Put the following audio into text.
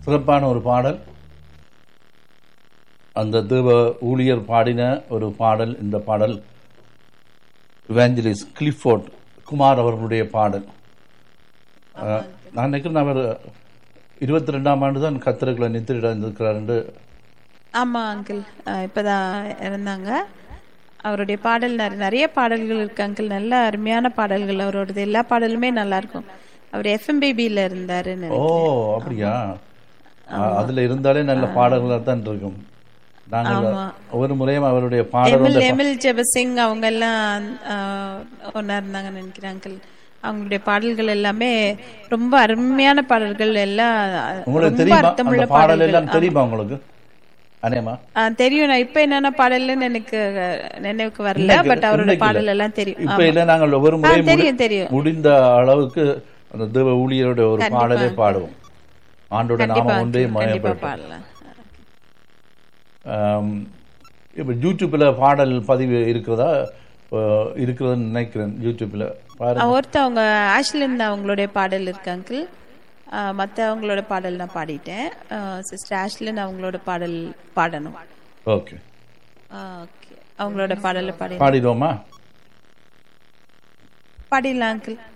சிறப்பான ஒரு பாடல் அந்த தேவ ஊழியர் பாடின ஒரு பாடல் இந்த பாடல் இவாஞ்சலிஸ் கிளிஃபோர்ட் குமார் அவர்களுடைய பாடல் அஹ், நான் நினைக்கிறேன் அவர் இருபத்தி ரெண்டாம் ஆண்டு தான் கத்திரக்குள்ள நித்திரிட இருந்திருக்கிறார் என்று ஆமா அங்கிள் இப்பதான் இறந்தாங்க அவருடைய பாடல் நிறைய நிறைய பாடல்கள் இருக்கு அங்கிள் நல்ல அருமையான பாடல்கள் அவரோடது எல்லா பாடலுமே நல்லா இருக்கும் அவர் எஃப்எம் பேபியில இருந்தாருன்னு ஓ அப்படியா அஹ், அதுல இருந்தாலே நல்ல பாடல்களாக தான் இருக்கும் நாங்கள் ஒவ்வொரு முறையும் அவருடைய பாடல் எமில் எமில் ஜெபசிங் அவங்க எல்லாம் ஆஹ், ஒண்ணா இருந்தாங்கன்னு நினைக்கிறேன் அங்கிள் அவங்களுடைய பாடல்கள் எல்லாமே ரொம்ப அருமையான பாடல்கள் எல்லாம் உங்களுக்கு ரொம்ப தெரியுமா அர்த்தமுள்ள அந்த பாடல் பாடல்கள் எல்லாம் தெரியுமா உங்களுக்கு அனேமா ஆ, தெரியும் நான் இப்ப என்னென்ன பாடல்னு எனக்கு அஹ், நினைவுக்கு வரல இன்னைக்கு- பட் அவரோட இன்னைக்கு பாடல் இல்ல. எல்லாம் தெரியும் இப்ப இல்ல நாங்கள் ஒவ்வொரு முறையும் தெரியும், தெரியும். முடிந்த அளவுக்கு அந்த தேவ ஊழியரோட ஒரு பாடலை பாடுவோம் ஆண்டோட நாம கண்டிப்பா ஒன்றே uncle, கண்டிப்பா மயப்படுத்தும் பாடலாம் இப்போ யூடியூப்ல பாடல் பதிவு இருக்கிறதா அஹ், இருக்கிறதுன்னு நினைக்கிறேன் யூடியூப்ல பாருங்க ஆ, ஒருத்தவங்க ஆஷ்லின் அவங்களுடைய பாடல் இருக்கு அங்கிள் மற்ற அவங்களோட பாடல் நான் பாடிட்டேன் சிஸ்டர் ஆஷ்லின் அவங்களோட பாடல் பாடணும் ஓகே ஓகே அவங்களோட பாடலை பாடி பாடிடுவோமா பாடிடலாம் அங்கிள்